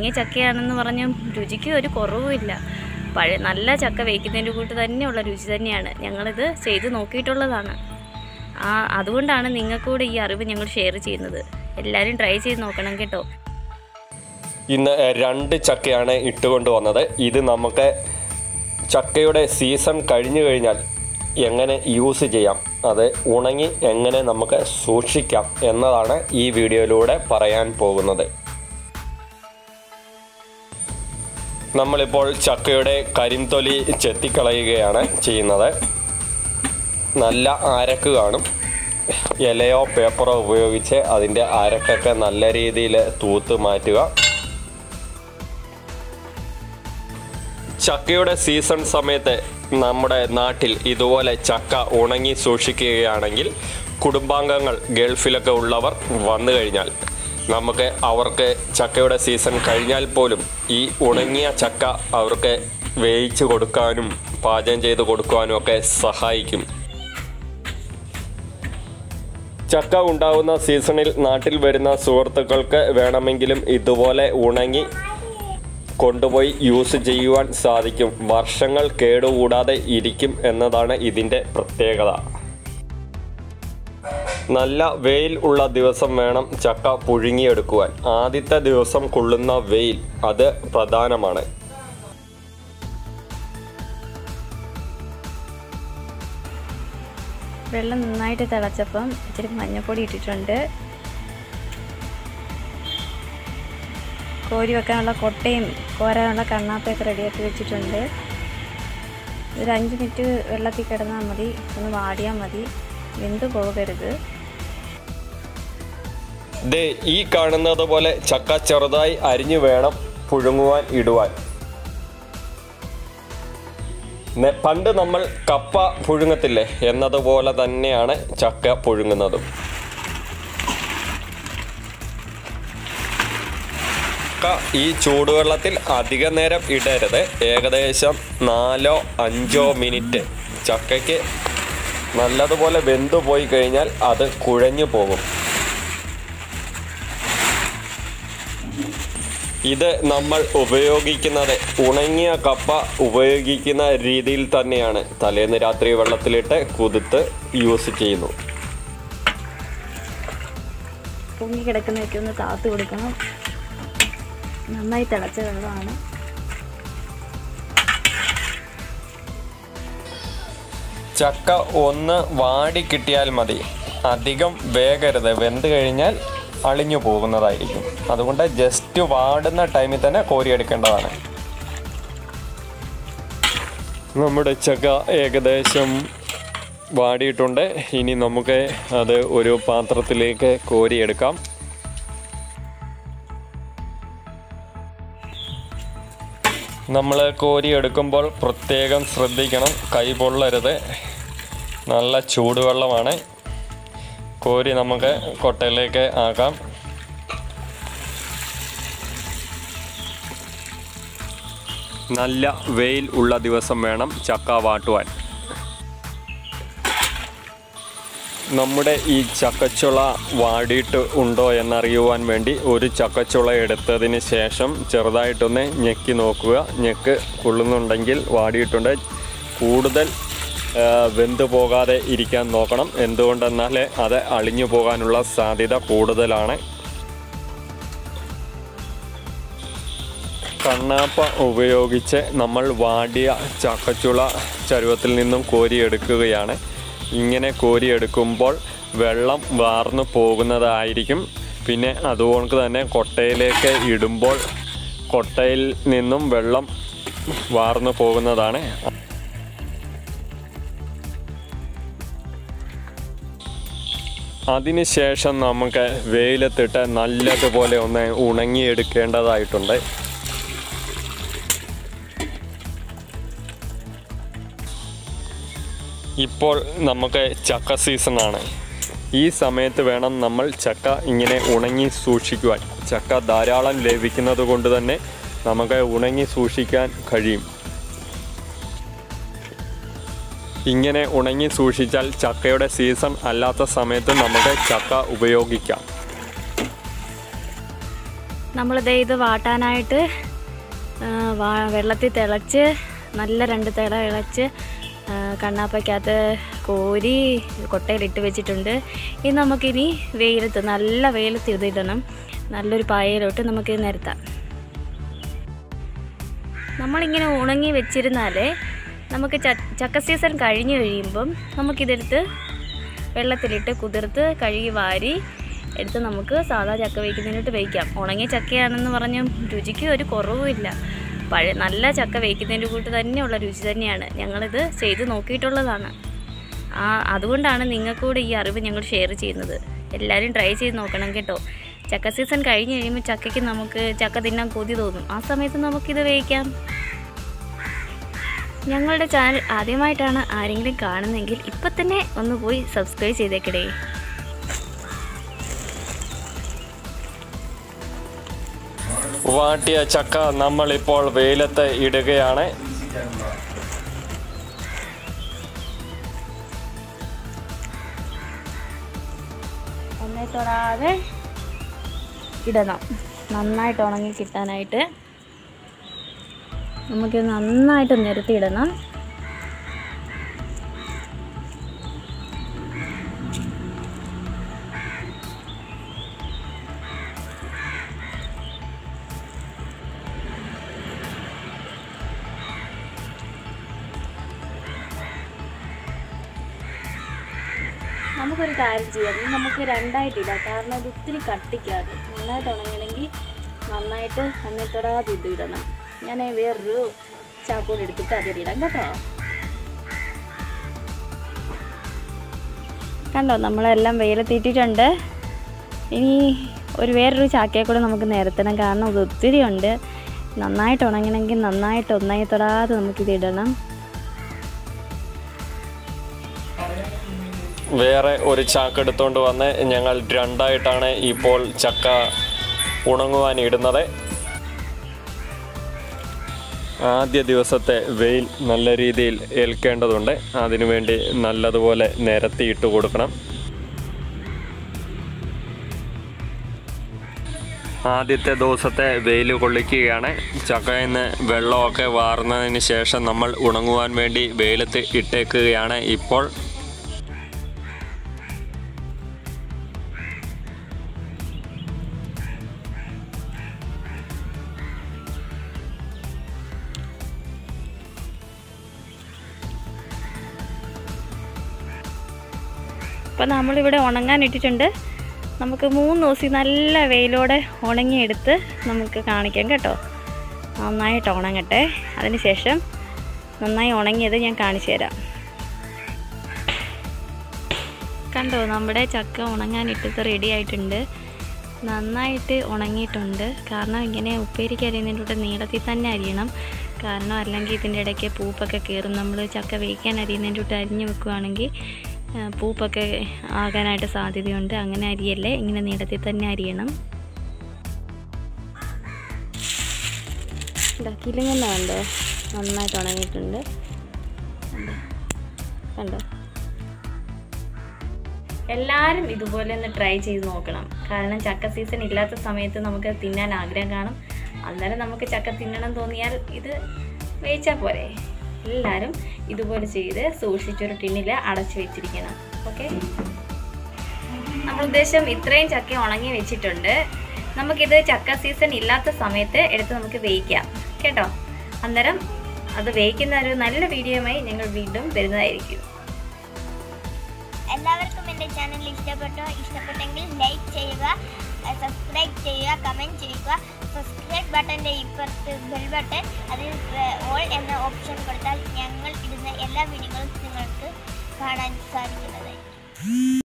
ഉണങ്ങിയ ചക്കയാണെന്ന് പറഞ്ഞും രുചിക്ക് ഒരു കുറവുമില്ല പഴയ നല്ല ചക്ക വേവിക്കുന്നതിൻ്റെ കൂട്ട് തന്നെയുള്ള രുചി തന്നെയാണ് ഞങ്ങളിത് ചെയ്ത് നോക്കിയിട്ടുള്ളതാണ് ആ അതുകൊണ്ടാണ് നിങ്ങൾക്കൂടെ ഈ അറിവ് ഞങ്ങൾ ഷെയർ ചെയ്യുന്നത് എല്ലാവരും ട്രൈ ചെയ്ത് നോക്കണം കേട്ടോ ഇന്ന് രണ്ട് ചക്കയാണ് ഇട്ടുകൊണ്ട് വന്നത് ഇത് നമുക്ക് ചക്കയുടെ സീസൺ കഴിഞ്ഞു കഴിഞ്ഞാൽ എങ്ങനെ യൂസ് ചെയ്യാം അത് ഉണങ്ങി എങ്ങനെ നമുക്ക് സൂക്ഷിക്കാം എന്നതാണ് ഈ വീഡിയോയിലൂടെ പറയാൻ പോകുന്നത് നമ്മളിപ്പോൾ ചക്കയുടെ കരിംതൊലി ചെത്തിക്കളയുകയാണ് ചെയ്യുന്നത് നല്ല ആരക്ക് കാണും ഇലയോ പേപ്പറോ ഉപയോഗിച്ച് അതിൻ്റെ അരക്കൊക്കെ നല്ല രീതിയിൽ തൂത്ത് മാറ്റുക ചക്കയുടെ സീസൺ സമയത്ത് നമ്മുടെ നാട്ടിൽ ഇതുപോലെ ചക്ക ഉണങ്ങി സൂക്ഷിക്കുകയാണെങ്കിൽ കുടുംബാംഗങ്ങൾ ഗൾഫിലൊക്കെ ഉള്ളവർ വന്നു കഴിഞ്ഞാൽ നമുക്ക് അവർക്ക് ചക്കയുടെ സീസൺ കഴിഞ്ഞാൽ പോലും ഈ ഉണങ്ങിയ ചക്ക അവർക്ക് വേവിച്ച് കൊടുക്കാനും പാചകം ചെയ്ത് കൊടുക്കാനും ഒക്കെ സഹായിക്കും ചക്ക ഉണ്ടാവുന്ന സീസണിൽ നാട്ടിൽ വരുന്ന സുഹൃത്തുക്കൾക്ക് വേണമെങ്കിലും ഇതുപോലെ ഉണങ്ങി കൊണ്ടുപോയി യൂസ് ചെയ്യുവാൻ സാധിക്കും വർഷങ്ങൾ കേടുകൂടാതെ ഇരിക്കും എന്നതാണ് ഇതിൻ്റെ പ്രത്യേകത നല്ല വെയിൽ ഉള്ള ദിവസം വേണം ചക്ക പുഴുങ്ങിയെടുക്കുവാൻ ആദ്യത്തെ ദിവസം കൊള്ളുന്ന വെയിൽ അത് പ്രധാനമാണ് വെള്ളം നന്നായിട്ട് തിളച്ചപ്പം ഇച്ചിരി മഞ്ഞൾപ്പൊടി ഇട്ടിട്ടുണ്ട് കോരി വെക്കാനുള്ള കൊട്ടയും കോരാനുള്ള കണ്ണാപ്പയൊക്കെ റെഡിയാക്കി വെച്ചിട്ടുണ്ട് ഒരു അഞ്ച് മിനിറ്റ് വെള്ളത്തിൽ കിടന്നാൽ മതി ഒന്ന് വാടിയാൽ മതി വെന്ത് പോകരുത് ദേ ഈ കാണുന്നത് പോലെ ചക്ക ചെറുതായി അരിഞ്ഞു വേണം പുഴുങ്ങുവാൻ ഇടുവാൻ നെ- പണ്ട് നമ്മൾ കപ്പ പുഴുങ്ങത്തില്ലേ എന്നതുപോലെ തന്നെയാണ് ചക്ക പുഴുങ്ങുന്നതും ചക്ക ഈ ചൂടുവെള്ളത്തിൽ അധിക നേരം ഇടരുത് ഏകദേശം നാലോ അഞ്ചോ മിനിറ്റ് ചക്കയ്ക്ക് നല്ലതുപോലെ വെന്തു പോയി കഴിഞ്ഞാൽ അത് കുഴഞ്ഞു പോകും ഇത് നമ്മൾ ഉപയോഗിക്കുന്നത് ഉണങ്ങിയ കപ്പ ഉപയോഗിക്കുന്ന രീതിയിൽ തന്നെയാണ് തലേന്ന് രാത്രി വെള്ളത്തിലിട്ട് കുതിർത്ത് യൂസ് ചെയ്യുന്നു പൊങ്ങി കിടക്കുന്നതൊക്കെ ഒന്ന് താത്ത് കൊടുക്കണം നന്നായി തിളച്ച വെള്ളമാണ് ചക്ക ഒന്ന് വാടി കിട്ടിയാൽ മതി അധികം വേഗരുത് വെന്ത് കഴിഞ്ഞാൽ അളിഞ്ഞു പോകുന്നതായിരിക്കും അതുകൊണ്ട് ജസ്റ്റ് വാടുന്ന ടൈമിൽ തന്നെ കോരിയെടുക്കേണ്ടതാണ് നമ്മുടെ ചക്ക ഏകദേശം വാടിയിട്ടുണ്ട് ഇനി നമുക്ക് അത് ഒരു പാത്രത്തിലേക്ക് കോരിയെടുക്കാം നമ്മൾ കോരിയെടുക്കുമ്പോൾ പ്രത്യേകം ശ്രദ്ധിക്കണം കൈ പൊള്ളരുത് നല്ല ചൂടുവെള്ളമാണ് കോരി നമുക്ക് കൊട്ടയിലേക്ക് ആക്കാം നല്ല വെയിൽ ഉള്ള ദിവസം വേണം ചക്ക വാട്ടുവാൻ നമ്മുടെ ഈ ചക്കച്ചുള വാടിയിട്ട് ഉണ്ടോ എന്നറിയുവാൻ വേണ്ടി ഒരു ചക്കച്ചുള എടുത്തതിന് ശേഷം ചെറുതായിട്ടൊന്ന് ഞെക്കി നോക്കുക ഞെക്ക് കൊള്ളുന്നുണ്ടെങ്കിൽ വാടിയിട്ടുണ്ട് കൂടുതൽ ആ, വെന്ത് പോകാതെ ഇരിക്കാൻ നോക്കണം എന്തുകൊണ്ടെന്നാൽ അത് അളിഞ്ഞു പോകാനുള്ള സാധ്യത കൂടുതലാണ് കണ്ണാപ്പ ഉപയോഗിച്ച് നമ്മൾ വാടിയ ചക്കച്ചുള ചരുവത്തിൽ നിന്നും കോരിയെടുക്കുകയാണ് ഇങ്ങനെ കോരിയെടുക്കുമ്പോൾ വെള്ളം വാർന്നു പോകുന്നതായിരിക്കും പിന്നെ അതുകൊണ്ട് തന്നെ കൊട്ടയിലേക്ക് ഇടുമ്പോൾ കൊട്ടയിൽ നിന്നും വെള്ളം വാർന്നു പോകുന്നതാണ് അതിനുശേഷം നമുക്ക് വെയിലത്തിട്ട് നല്ലതുപോലെ ഒന്ന് ഉണങ്ങിയെടുക്കേണ്ടതായിട്ടുണ്ട് ഇപ്പോൾ നമുക്ക് ചക്ക സീസണാണ് ഈ സമയത്ത് വേണം നമ്മൾ ചക്ക ഇങ്ങനെ ഉണങ്ങി സൂക്ഷിക്കുവാൻ ചക്ക ധാരാളം ലഭിക്കുന്നത് കൊണ്ട് തന്നെ നമുക്ക് ഉണങ്ങി സൂക്ഷിക്കാൻ കഴിയും ഇങ്ങനെ ഉണങ്ങി സൂക്ഷിച്ചാൽ ചക്കയുടെ സീസൺ അല്ലാത്ത സമയത്ത് നമുക്ക് ചക്ക ഉപയോഗിക്കാം നമ്മളിത് ഇത് വാട്ടാനായിട്ട് ആ, വാ വെള്ളത്തിൽ തിളച്ച് നല്ല രണ്ട് തിള ഇളച്ച് ആ, കണ്ണാപ്പയ്ക്കകത്ത് കോരി കൊട്ടയിലിട്ട് വെച്ചിട്ടുണ്ട് ഇത് നമുക്കിനി വെയിലത്ത് നല്ല വെയിലത്ത് ഇതിടണം നല്ലൊരു പായയിലോട്ട് നമുക്കിത് നിരത്താം നമ്മളിങ്ങനെ ഉണങ്ങി വെച്ചിരുന്നാൽ നമുക്ക് ച ചക്ക സീസൺ കഴിഞ്ഞ് കഴിയുമ്പം നമുക്കിതെടുത്ത് വെള്ളത്തിലിട്ട് കുതിർത്ത് കഴുകി വാരി എടുത്ത് നമുക്ക് സാധാ ചക്ക വേവിക്കുന്നതിനോട്ട് വേവിക്കാം ഉണങ്ങിയ ചക്കയാണെന്ന് പറഞ്ഞ് രുചിക്ക് ഒരു കുറവുമില്ല പഴയ നല്ല ചക്ക വേവിക്കുന്നതിൻ്റെ കൂട്ട് തന്നെയുള്ള രുചി തന്നെയാണ് ഞങ്ങളിത് ചെയ്ത് നോക്കിയിട്ടുള്ളതാണ് ആ അതുകൊണ്ടാണ് നിങ്ങൾക്കൂടെ ഈ അറിവ് ഞങ്ങൾ ഷെയർ ചെയ്യുന്നത് എല്ലാവരും ട്രൈ ചെയ്ത് നോക്കണം കേട്ടോ ചക്ക സീസൺ കഴിഞ്ഞ് കഴിയുമ്പോൾ ചക്കയ്ക്ക് നമുക്ക് ചക്ക തിന്നാൻ കൊതി തോന്നും ആ സമയത്ത് നമുക്കിത് വേവിക്കാം ഞങ്ങളുടെ ചാനൽ ആദ്യമായിട്ടാണ് ആരെങ്കിലും കാണുന്നതെങ്കിൽ ഇപ്പം തന്നെ ഒന്ന് പോയി സബ്സ്ക്രൈബ് ചെയ്തേക്കടേ വാട്ടിയ ചക്ക നമ്മളിപ്പോൾ വെയിലത്ത് ഇടുകയാണ് എണ്ണയിൽ തൊടാതെ ഇടണം നന്നായിട്ട് ഉണങ്ങി കിട്ടാനായിട്ട് നമുക്ക് നന്നായിട്ട് നിരത്തിയിടണം നമുക്കൊരു കാര്യം ചെയ്യാം ഇത് നമുക്ക് രണ്ടായിട്ടിടാം കാരണം ഇത് ഒത്തിരി കട്ടിക്കാതെ നന്നായിട്ട് ഉണങ്ങണമെങ്കിൽ നന്നായിട്ട് എണ്ണത്തൊടാതെ ഇത് ഇടണം ഞാൻ വേറൊരു ചാക്കോട് എടുത്തിട്ട് അതിലിടാം കേട്ടോ കണ്ടോ നമ്മളെല്ലാം വെയിലത്തിട്ടിട്ടുണ്ട് ഇനി ഒരു വേറൊരു ചാക്കയെ കൂടെ നമുക്ക് നിരത്തണം കാരണം ഇത് ഒത്തിരി ഉണ്ട് നന്നായിട്ട് ഉണങ്ങണമെങ്കിൽ നന്നായിട്ട് ഒന്നായി തൊടാതെ നമുക്കിത് ഇടണം വേറെ ഒരു ചാക്ക് എടുത്തുകൊണ്ട് വന്ന് ഞങ്ങൾ രണ്ടായിട്ടാണ് ഇപ്പോൾ ചക്ക ഉണങ്ങുവാൻ ഇടുന്നത് ആദ്യ ദിവസത്തെ വെയിൽ നല്ല രീതിയിൽ ഏൽക്കേണ്ടതുണ്ട് അതിനുവേണ്ടി നല്ലതുപോലെ നിരത്തിയിട്ട് കൊടുക്കണം ആദ്യത്തെ ദിവസത്തെ വെയിൽ കൊള്ളിക്കുകയാണ് ചക്കയിൽ നിന്ന് വെള്ളമൊക്കെ വാർന്നതിന് ശേഷം നമ്മൾ ഉണങ്ങുവാൻ വേണ്ടി വെയിലത്ത് ഇട്ടേക്കുകയാണ് ഇപ്പോൾ അപ്പോൾ നമ്മളിവിടെ ഉണങ്ങാൻ ഇട്ടിട്ടുണ്ട് നമുക്ക് മൂന്ന് ദിവസം നല്ല വെയിലോടെ ഉണങ്ങിയെടുത്ത് നമുക്ക് കാണിക്കാം കേട്ടോ നന്നായിട്ട് ഉണങ്ങട്ടെ അതിന് ശേഷം നന്നായി ഉണങ്ങിയത് ഞാൻ കാണിച്ചു തരാം കണ്ടോ നമ്മുടെ ചക്ക ഉണങ്ങാനിട്ടത് റെഡി ആയിട്ടുണ്ട് നന്നായിട്ട് ഉണങ്ങിയിട്ടുണ്ട് കാരണം ഇങ്ങനെ ഉപ്പേരിക്ക് അരിയുന്നതിൻ്റെ കൂടെ നീളത്തിൽ തന്നെ അരിയണം കാരണം അല്ലെങ്കിൽ ഇതിൻ്റെ ഇടയ്ക്ക് പൂപ്പൊക്കെ കയറും നമ്മൾ ചക്ക വേവിക്കാൻ അരിയുന്നതിൻ്റെ കൂട്ട് അരിഞ്ഞ് വെക്കുകയാണെങ്കിൽ ആ, പൂപ്പൊക്കെ ആകാനായിട്ട് സാധ്യതയുണ്ട് അങ്ങനെ അരിയല്ലേ ഇങ്ങനെ നീളത്തിൽ തന്നെ അരിയണം കിളിങ്ങുന്ന കണ്ടോ നന്നായിട്ട് ഉണങ്ങിയിട്ടുണ്ട് കണ്ടോ? കണ്ടോ എല്ലാവരും ഇതുപോലെ ഒന്ന് ട്രൈ ചെയ്ത് നോക്കണം കാരണം ചക്ക സീസൺ ഇല്ലാത്ത സമയത്ത് നമുക്ക് തിന്നാൻ ആഗ്രഹം കാണും അന്നേരം നമുക്ക് ചക്ക തിന്നണം തോന്നിയാൽ ഇത് വേവിച്ചാൽ പോരെ എല്ലാവരും ഇതുപോലെ ചെയ്ത് സൂക്ഷിച്ചൊരു ടിന്നിൽ അടച്ചു വെച്ചിരിക്കണം ഓക്കെ നമ്മൾ ഉദ്ദേശം ഇത്രയും ചക്ക ഉണങ്ങി വെച്ചിട്ടുണ്ട് നമുക്കിത് ചക്ക സീസൺ ഇല്ലാത്ത സമയത്ത് എടുത്ത് നമുക്ക് വേവിക്കാം കേട്ടോ അന്നേരം അത് വേവിക്കുന്ന ഒരു നല്ല വീഡിയോയുമായി ഞങ്ങൾ വീണ്ടും വരുന്നതായിരിക്കും എല്ലാവർക്കും എൻ്റെ ചാനൽ ഇഷ്ടപ്പെട്ടോ ഇഷ്ടപ്പെട്ടെങ്കിൽ ലൈക്ക് ചെയ്യുക സബ്സ്ക്രൈബ് ചെയ്യുക കമൻറ്റ് ചെയ്യുക സബ്സ്ക്രൈബ് ബട്ടൻ്റെ ഇപ്പുറത്ത് ബെൽ ബട്ടൺ അതിൽ ഓൾ എന്ന ഓപ്ഷൻ കൊടുത്താൽ ഞങ്ങൾ ഇടുന്ന എല്ലാ വീഡിയോകളും നിങ്ങൾക്ക് കാണാൻ സാധിക്കുന്നതായിരിക്കും